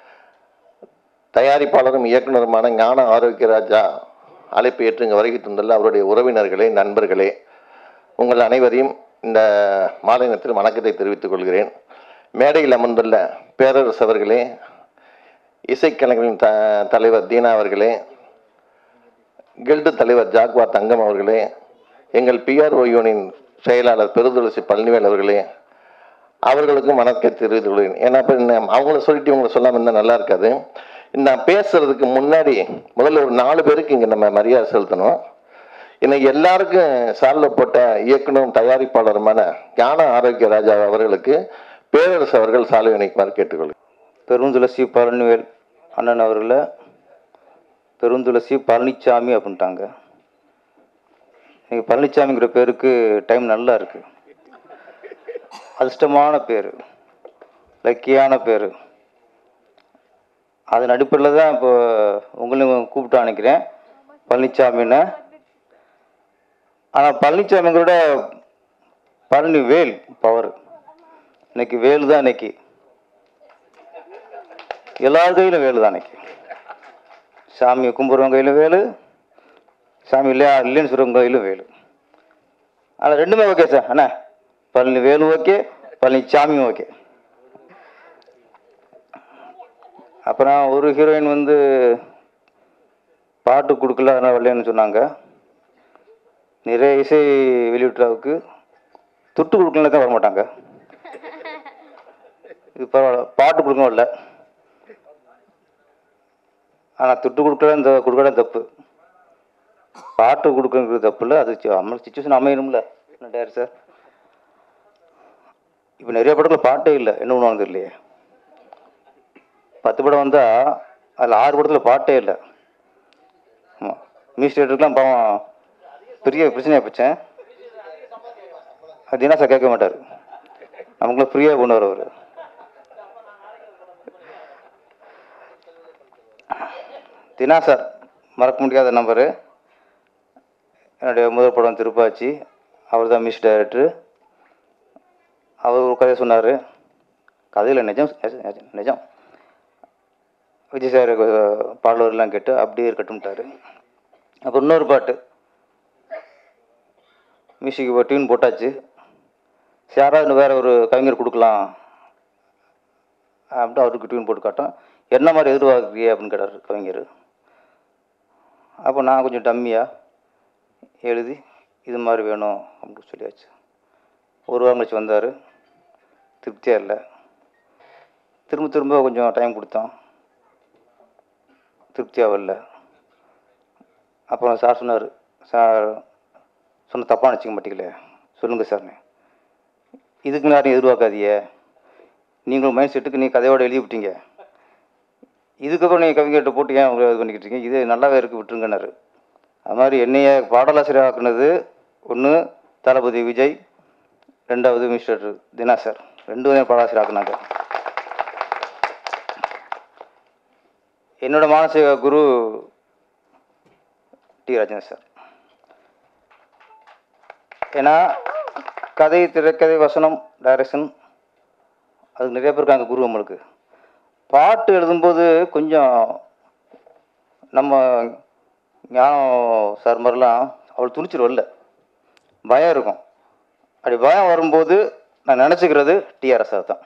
தயாரிப்பாளரும் இயக்குனருமான ஞான ஆரோக்கியராஜா அழைப்பு ஏற்று இங்கு வருகை தந்துள்ள அவருடைய உறவினர்களே நண்பர்களே உங்கள் அனைவரையும் இந்த மாலை நேரத்தில் வணக்கத்தை தெரிவித்துக் கொள்கிறேன் மேடையில் அமர்ந்துள்ள பேரரசு அவர்களே இசைக்கலைஞர்களின் த தலைவர் தீனா அவர்களே கில்டு தலைவர் ஜாக்வா தங்கம் அவர்களே எங்கள் பிஆர்ஓ யூனியன் செயலாளர் பெருதுளசி பழனிவேல் அவர்களே அவர்களுக்கும் வணக்கத்தை தெரிவித்துக் கொள்கிறேன் ஏன்னா இப்போ அவங்கள சொல்லிட்டு இவங்களை சொல்லாமல் இருந்தால் நல்லா இருக்காது நான் பேசுறதுக்கு முன்னாடி முதல்ல ஒரு நாலு பேருக்கு இங்கே நம்ம மரியாதை செலுத்தணும் இன்னைக்கு எல்லாருக்கும் சால்வ் போட்ட இயக்குனரும் தயாரிப்பாளருமான ஞான ஆரோக்கிய ராஜா அவர்களுக்கு பேரரசு அவர்கள் சால்வை இணைக்குமாறு கேட்டுக்கொள்கிறேன் பெருந்துளசி பழனிவேல் அண்ணன் அவர்களை பெருந்துளசி பழனிச்சாமி அப்படின்ட்டாங்க நீங்கள் பழனிச்சாமிங்கிற பேருக்கு டைம் நல்லா இருக்கு அதிர்ஷ்டமான பேர் லக்கியான பேர் அதன் அடிப்படையில் தான் இப்போ உங்களையும் கூப்பிட்டு அனுக்கிறேன் பழனிச்சாமின்னு ஆனால் பழனிச்சாமிங்களோட பழனி வேல் பவர் இன்னைக்கு வேல் தான் இன்னைக்கு எல்லார் கையிலும் வேலு தான் இன்னைக்கு சாமியை கும்பிட்றவங்க கையிலும் வேலு சாமி இல்லையா இல்லைன்னு சொல்கிறவங்க கையிலும் வேலு ஆனால் ரெண்டுமே ஓகே சார் அண்ணா பழனி வேலு ஓகே பழனி சாமியும் ஓகே அப்புறம் ஒரு ஹீரோயின் வந்து பாட்டு கொடுக்கல அதனால் வரலன்னு சொன்னாங்க நிறைய இசை வெளியிட்டாவுக்கு துட்டு கொடுக்கல தான் வரமாட்டாங்க இது பரவாயில்ல பாட்டு கொடுக்க வரல ஆனால் துட்டு கொடுக்கல இந்த கொடுக்கல தப்பு பாட்டு கொடுக்கறது தப்பு இல்லை அது நம்ம சுச்சுவேஷன் அமையணும்ல என்ன டேர் சார் இப்போ நிறைய படத்தில் பாட்டே இல்லை என்ன பண்ணுவாங்க தெரியலையே பத்து படம் வந்தால் அதில் ஆறு படத்தில் பாட்டே இல்லை ஆமாம் மியூசிக் டேரக்டருக்குலாம் பாவம் பெரிய பிரச்சனையாக போச்சேன் அது தினா சார் கேட்க மாட்டார் நமக்குலாம் ஃப்ரீயாக கொண்டு வரவர் தினா சார் மறக்க முடியாத நம்பரு என்னுடைய முதல் படம் திருப்பாச்சி அவர் தான் மியூசிக் டைரக்டர் அவர் ஒரு கதை சொன்னார் கதையில் நிஜம் நிஜம், நிஜம் விஜய் சார் பாடலர்லாம் கேட்டு அப்படியே இருக்கட்டும்ட்டாரு அப்புறம் இன்னொரு பாட்டு மியூசிக் இப்போ டியூன் போட்டாச்சு சரி, யாராவது வேற ஒரு கவிஞர் கொடுக்கலாம் அப்படின்ட்டு அவருக்கு டியூன் போட்டு காட்டோம் என்ன மாதிரி எதிர்பார்க்குறிய அப்படின்னு கேட்டார் கவிஞர் அப்போ நான் கொஞ்சம் டம்மியாக எழுதி இது மாதிரி வேணும் அப்படின்னு சொல்லியாச்சு ஒரு வாரம் கழிச்சு வந்தார் திருப்தியாக இல்லை திரும்ப திரும்ப கொஞ்சம் டைம் கொடுத்தோம் திருப்தியாக வரல அப்புறம் சார் சொன்னார் சார் சொன்ன தப்பாக நினச்சிக்க மாட்டீங்களே சொல்லுங்கள் சார்னு இதுக்கு யாரையும் எதிர்பார்க்காதீங்க நீங்களும் மைண்ட் செட்டுக்கு நீ கதையோடு எழுதி விட்டீங்க இதுக்கப்புறம் நீங்கள் கவிஞர்கிட்ட போட்டு ஏன் உங்களை இது பண்ணிக்கிட்டு இருக்கீங்க இது நல்லாவே இருக்கு விட்டுருங்கன்னாரு அது மாதிரி என்னைய பாடலாசிரியர் ஆக்குனது ஒன்று தளபதி விஜய் ரெண்டாவது மிஸ்டர் தினா சார் ரெண்டு பேரும் பாடலாசிரியர் ஆக்குனாங்க என்னோட மானசீக குரு டி ராஜன் சார் ஏன்னா கதை திரைக்கதை வசனம் டைரக்ஷன் அது நிறைய பேர் இருக்காங்க குரு நம்மளுக்கு பாட்டு எழுதும்போது கொஞ்சம் நம்ம ஞானம் சார் மாதிரிலாம் அவள் துணிச்சல் வரல பயம் இருக்கும் அப்படி பயம் வரும்போது நான் நினச்சிக்கிறது டிஆர்எஸ் தான்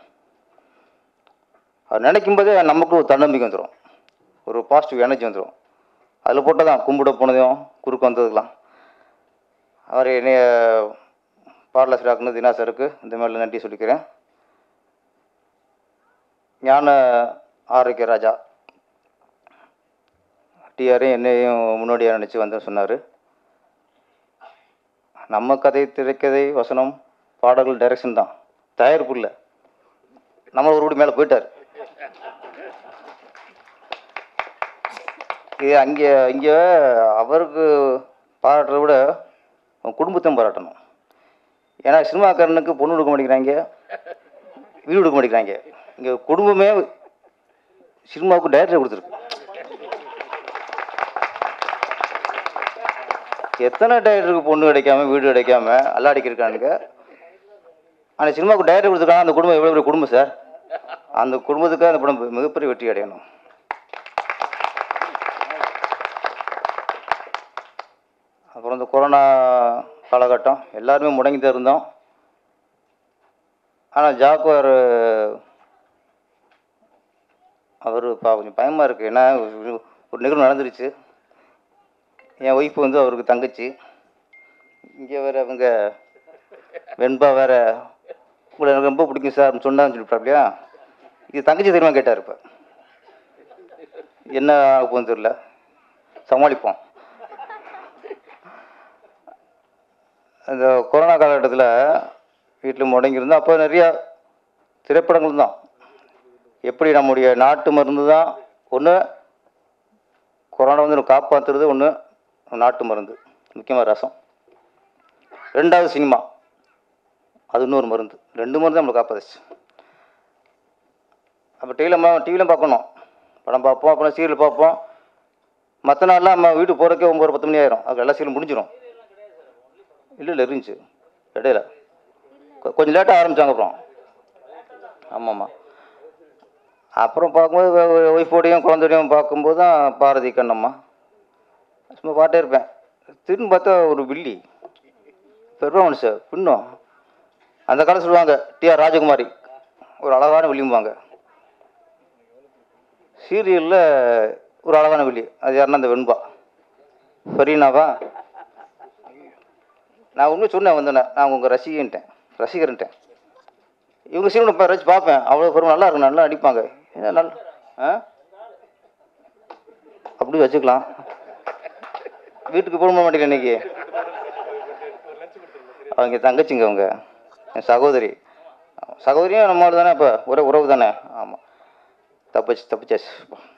அது நினைக்கும் போதே நமக்கு ஒரு தன்னம்பிக்கை வந்துடும் ஒரு பாசிட்டிவ் எனர்ஜி வந்துடும் அதில் போட்டால் தான் கும்பிட போனதையும் குறுக்க வந்ததுக்கெலாம் அவர் என்னைய பாடலாசிரியர் தினா சாருக்கு இந்த மாதிரி நன்றி சொல்லிக்கிறேன் ஞான ஆரோக்கிய ராஜா டிஆரையும் என்னையும் முன்னோடியாக நினச்சி வந்து சொன்னார் நம்ம கதை திரைக்கதை வசனம் பாடல்கள் டைரக்ஷன் தான் தயாரிப்பு இல்லை நம்ம ஒரு மேலே போயிட்டார் இது அங்கே இங்கே அவருக்கு பாராட்டுறத விட அவன் குடும்பத்தையும் பாராட்டணும் ஏன்னா சினிமாக்காரனுக்கு பொண்ணு கொடுக்க மாட்டேங்கிறாங்க வீடு கொடுக்க மாட்டேங்கிறாங்க இங்கே குடும்பமே சினிமாவுக்கு டைரக்டர் கொடுத்துருக்கு எத்தனை டைரக்டருக்கு பொண்ணு கிடைக்காம வீடு கிடைக்காம அல்லாடிக்கு இருக்கானுங்க ஆனால் சினிமாவுக்கு டைரக்டர் கொடுத்துருக்காங்க அந்த குடும்பம் எவ்வளோ பெரிய குடும்பம் சார் அந்த குடும்பத்துக்கு அந்த படம் மிகப்பெரிய வெற்றி அடையணும் அப்புறம் இந்த கொரோனா காலகட்டம் எல்லாருமே முடங்கி தான் இருந்தோம் ஆனால் ஜாக்குவார் அவர் பா கொஞ்சம் பயமாக இருக்குது ஏன்னா ஒரு- ஒரு நிகழ்வு நடந்துருச்சு என் ஒய்ஃப் வந்து அவருக்கு தங்கச்சி இங்கே வேற அவங்க வெண்பா வேற உங்களை எனக்கு ரொம்ப பிடிக்கும் சார் அப்படின்னு சொன்னான்னு சொல்லிட்டாப்லையா இது தங்கச்சி தெரியுமா கேட்டார் இப்போ என்ன ஆக போகுதுன்னு தெரியல சமாளிப்போம் அந்த கொரோனா காலகட்டத்தில் வீட்டில் முடங்கியிருந்தோம் அப்போ நிறையா திரைப்படங்கள் தான் எப்படி நம்முடைய நாட்டு மருந்து தான் ஒன்று கொரோனா வந்து நம்ம காப்பாற்றுறது ஒன்று நாட்டு மருந்து முக்கியமாக ரசம் ரெண்டாவது சினிமா அது இன்னொரு மருந்து ரெண்டு மருந்து நம்மளை காப்பாத்துச்சு அப்போ டிவியில் டிவியில் பார்க்கணும் படம் பார்ப்போம் அப்புறம் சீரியல் பார்ப்போம் மற்ற நாள்லாம் நம்ம வீட்டுக்கு போகிறக்கே ஒம்பது பத்து மணி ஆயிரும் அது எல்லா சீரியல் முடிஞ்சிடும் இல்லை இல்லை இருந்துச்சு இடையில கொ- கொஞ்சம் லேட்டாக ஆரம்பித்தாங்க அப்புறம் ஆமாம்மா அப்புறம் பார்க்கும்போது ஒய்ஃபோடையும் குழந்தையோடையும் பார்க்கும்போது தான் பாரதி கண்ணம்மா சும்மா பாட்டே இருப்பேன் திரும்பி பார்த்தா ஒரு வில்லி பெர்ஃபார்மன்ஸு பின்னும் அந்த காலம் சொல்லுவாங்க டிஆர் ராஜகுமாரி ஒரு அழகான வில்லிம்பாங்க சீரியலில் ஒரு அழகான வில்லி அது யாருன்னா அந்த வெண்பா ஃபரீனாவா நான் உண்மை சொன்னேன் வந்தேனே நான் உங்கள் ரசிகன்ட்டேன் ரசிகர்ன்ட்டேன் இவங்க சீரியல் இப்போ ரசிச்சு பார்ப்பேன் அவ்வளோ பெரும் நல்லா இருக்கும் நல்லா அடிப்பாங்க ஏன் நல்லா ஆ அப்படி வச்சுக்கலாம் வீட்டுக்கு போக மாட்டேங்க இன்னைக்கு அவங்க தங்கச்சிங்க அவங்க என் சகோதரி சகோதரியும் நம்மளோட தானே இப்போ ஒரே உறவு தானே ஆமாம் தப்பிச்சு தப்பிச்சாச்சு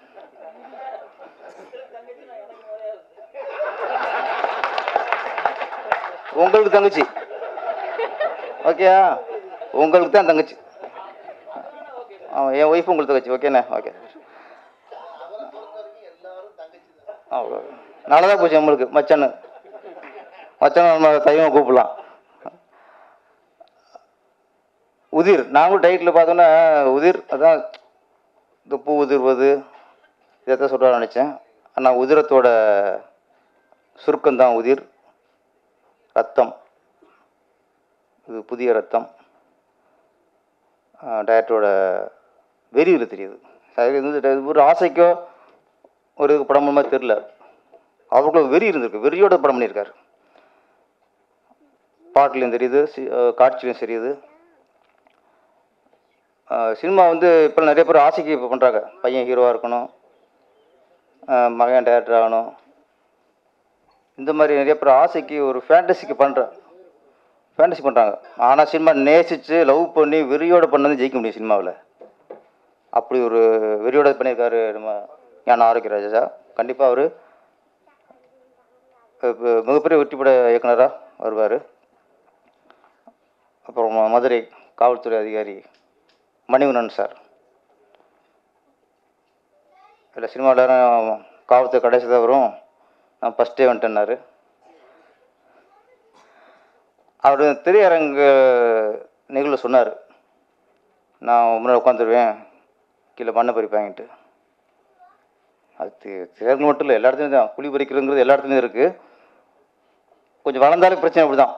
உங்களுக்கு தங்கச்சி ஓகேயா உங்களுக்கு தான் தங்கச்சி ஆமாம் என் ஒய்ஃப் உங்களுக்கு தங்கச்சி ஓகேண்ணே ஓகே அவ்வளோ நல்லதாக போச்சு நம்மளுக்கு மச்சான்னு மச்சான் நம்ம தைவம் கூப்பிடலாம் உதிர் நாங்களும் டைட்டில் பார்த்தோன்னா உதிர் அதான் இந்த பூ உதிர்வது இதைத்தான் சொல்ல நினச்சேன் ஆனால் உதிரத்தோட சுருக்கம்தான் உதிர் ரத்தம் இது புதிய ரத்தம் டயட்டோட வெறியில் தெரியுது அது வந்து ஒரு ஆசைக்கோ ஒரு படம் மாதிரி தெரில அவருக்குள்ள வெறி இருந்திருக்கு வெறியோட படம் பண்ணியிருக்காரு பாட்டுலையும் தெரியுது சி- அஹ் காட்சிலையும் தெரியுது அஹ் சினிமா வந்து இப்போ நிறைய பேர் ஆசைக்கு இப்போ பண்ணுறாங்க பையன் ஹீரோவாக இருக்கணும் அஹ் மகன் டேரக்டர் ஆகணும் இந்த மாதிரி நிறைய பேர் ஆசைக்கு ஒரு ஃபேண்டசிக்கு பண்ணுற ஃபேண்டசி பண்ணுறாங்க ஆனால் சினிமா நேசித்து லவ் பண்ணி வெறியோட பண்ணது ஜெயிக்க முடியும் சினிமாவில் அப்படி ஒரு வெறியோட பண்ணியிருக்காரு நம்ம ஞான ஆரோக்கிய ராஜா கண்டிப்பாக அவர் மிகப்பெரிய வெற்றிப்பட இயக்குனராக வருவார் அப்புறம் ம- மதுரை காவல்துறை அதிகாரி மணிவண்ணன் சார் இல்லை சினிமா எல்லாரும் காவல்துறை கடைசி தான் வரும் நான் ஃபஸ்ட்டே வந்துட்டேன்னாரு அவர் திரையரங்கு நிகழ்வில் சொன்னார் நான் முன்னாடி உட்காந்துருவேன் கீழே மண்ணை பறிப்பாங்கன்ட்டு அது தி- திரையரங்கு மட்டும் இல்லை எல்லா இடத்துலையும் தான் குழி பறிக்கிறதுங்கிறது எல்லா இடத்துலையும் இருக்குது கொஞ்சம் வளர்ந்தாலும் பிரச்சனை அப்படிதான்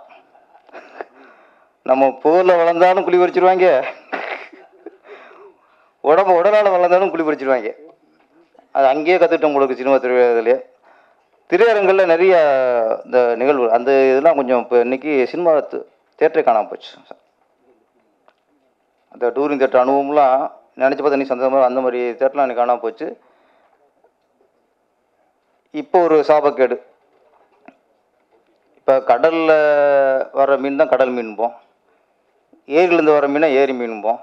நம்ம புகழில் வளர்ந்தாலும் குழி பறிச்சிருவாங்க உடம்பு உடலால் வளர்ந்தாலும் குழி பறிச்சிருவாங்க அது அங்கேயே கற்றுட்டோம் உங்களுக்கு சினிமா திரையிலே திரையரங்கில் நிறைய இந்த நிகழ்வு அந்த இதெல்லாம் கொஞ்சம் இப்போ இன்னைக்கு சினிமா தேட்டரே காணாமல் போச்சு அந்த டூரிங் தேட்டர் அனுபவம்லாம் நினச்சி பார்த்தா நீ சந்தோஷமாக அந்த மாதிரி தேட்டர்லாம் எனக்கு காணாமல் போச்சு இப்போ ஒரு சாபக்கேடு இப்போ கடலில் வர மீன் தான் கடல் மீன்போம் ஏரியிலேருந்து வர மீனை ஏரி மீன்போம்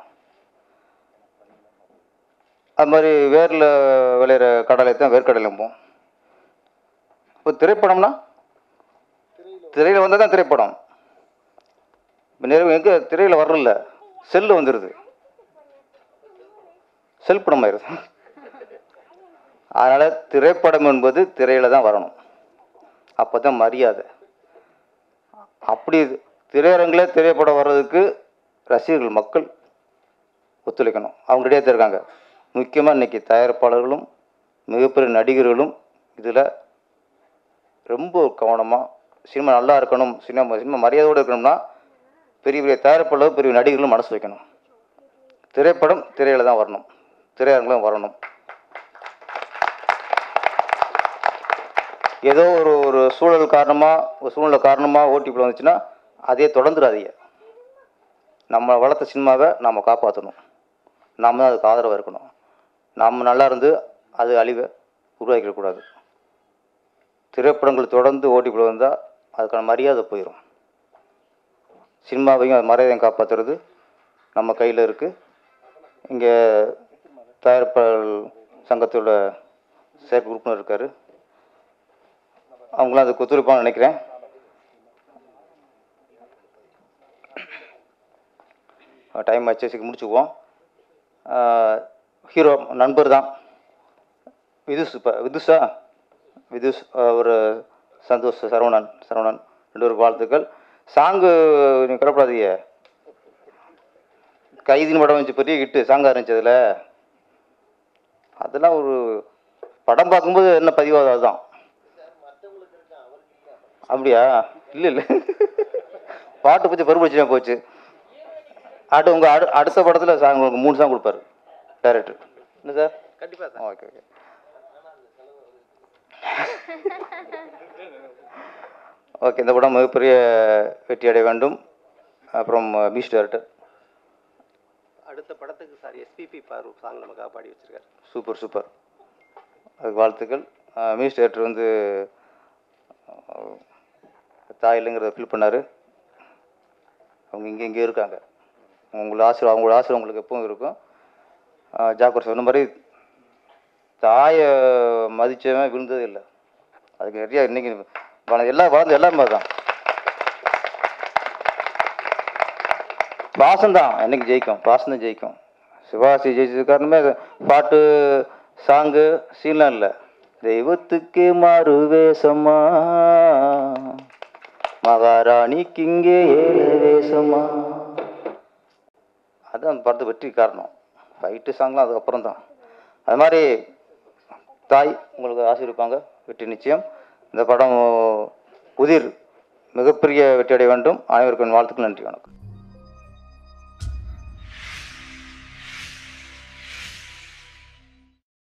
அது மாதிரி வேரில் விளையிற கடலை தான் வேர்க்கடலைம்போம் இப்போ திரைப்படம்னா திரையில் வந்தால் தான் திரைப்படம் இப்போ நிறைய எங்கே திரையில் வரல செல்லு வந்துடுது செல் படம் ஆயிடுது அதனால் திரைப்படம் என்பது திரையில் தான் வரணும் அப்போ தான் மரியாதை அப்படி திரையரங்கில் திரைப்படம் வர்றதுக்கு ரசிகர்கள் மக்கள் ஒத்துழைக்கணும் அவங்க ரெடியாக தான் இருக்காங்க முக்கியமாக இன்னைக்கு தயாரிப்பாளர்களும் மிகப்பெரிய நடிகர்களும் இதில் ரொம்ப கவனமாக சினிமா நல்லா இருக்கணும் சினிமா சினிமா மரியாதையோடு இருக்கணும்னா பெரிய பெரிய தயாரிப்பாளர் பெரிய நடிகர்களும் மனசு வைக்கணும் திரைப்படம் திரையில் தான் வரணும் திரையரங்கிலும் வரணும் ஏதோ ஒரு ஒரு சூழல் காரணமாக ஒரு சூழ்நிலை காரணமாக ஓடிபியில் வந்துச்சுன்னா அதே தொடர்ந்துடாதீங்க நம்ம வளர்த்த சினிமாவை நாம் காப்பாற்றணும் நாம் தான் அதுக்கு ஆதரவாக இருக்கணும் நாம் நல்லா இருந்து அது அழிவை உருவாக்கிடக்கூடாது திரைப்படங்கள் தொடர்ந்து ஓடிபியில் வந்தால் அதுக்கான மரியாதை போயிடும் சினிமாவையும் அது மரியாதையும் காப்பாற்றுறது நம்ம கையில் இருக்குது இங்கே தயாரிப்பாளர் சங்கத்தோட செயற்கை உறுப்பினர் இருக்கார் அவங்களாம் அதுக்கு ஒத்துழைப்பான்னு நினைக்கிறேன் டைம் ஆச்சு சீக்கிரம் முடிச்சுக்குவோம் ஹீரோ நண்பர் தான் விதுஷ் இப்போ விதுஷா விதுஷ் ஒரு சந்தோஷ் சரவணன் சரவணன் ரெண்டு பேருக்கு வாழ்த்துக்கள் சாங்கு நீங்கள் கிடப்படாதீங்க கைதின்னு படம் வந்துச்சு பெரிய ஹிட்டு சாங்காக இருந்துச்சு அதில் அதெல்லாம் ஒரு படம் பார்க்கும்போது என்ன பதிவாகுது அதுதான் அப்படியா இல்லை இல்லை பாட்டு பற்றி பருப்பு போச்சு அடுத்து உங்கள் அடு அடுத்த படத்தில் சாங் உங்களுக்கு மூணு சாங் கொடுப்பாரு டைரக்டர் என்ன சார் கண்டிப்பாக ஓகே ஓகே ஓகே இந்த படம் மிகப்பெரிய வெற்றி அடைய வேண்டும் அப்புறம் பீச் டைரக்டர் அடுத்த படத்துக்கு சார் எஸ்பிபி பாரு சாங் நமக்காக பாடி வச்சிருக்காரு சூப்பர் சூப்பர் அதுக்கு வாழ்த்துக்கள் மியூசிக் டைரக்டர் வந்து அஹ், தாய் இல்லைங்கிறத ஃபீல் பண்ணார் அவங்க இங்கே இங்கே இருக்காங்க உங்களை ஆசீர்வாதம் அவங்களோட ஆசீர்வாதம் உங்களுக்கு எப்பவும் இருக்கும் அஹ், ஜாக்கர் சொன்ன மாதிரி தாயை மதிச்சவன் விழுந்ததே இல்லை அதுக்கு நிறையா இன்னைக்கு வள எல்லாம் வளர்ந்து எல்லாமே தான் பாசம்தான் என்னைக்கு ஜெயிக்கும் பாசம் தான் ஜெயிக்கும் சிவாசி ஜெயிச்சது காரணமே அது பாட்டு சாங்கு சீன்லாம் இல்லை தெய்வத்துக்கு மாறு வேஷமா மகாராணிக்கு இங்கே ஏழு வேஷமா அதான் அந்த படத்து வெற்றி காரணம் ஃபைட்டு சாங்லாம் அதுக்கப்புறம் தான் அது மாதிரி தாய் உங்களுக்கு ஆசீர்விப்பாங்க வெற்றி நிச்சயம் இந்த படம் உதிர் மிகப்பெரிய வெற்றி அடைய வேண்டும் அனைவருக்கும் என் வாழ்த்துக்கள் நன்றி வணக்கம்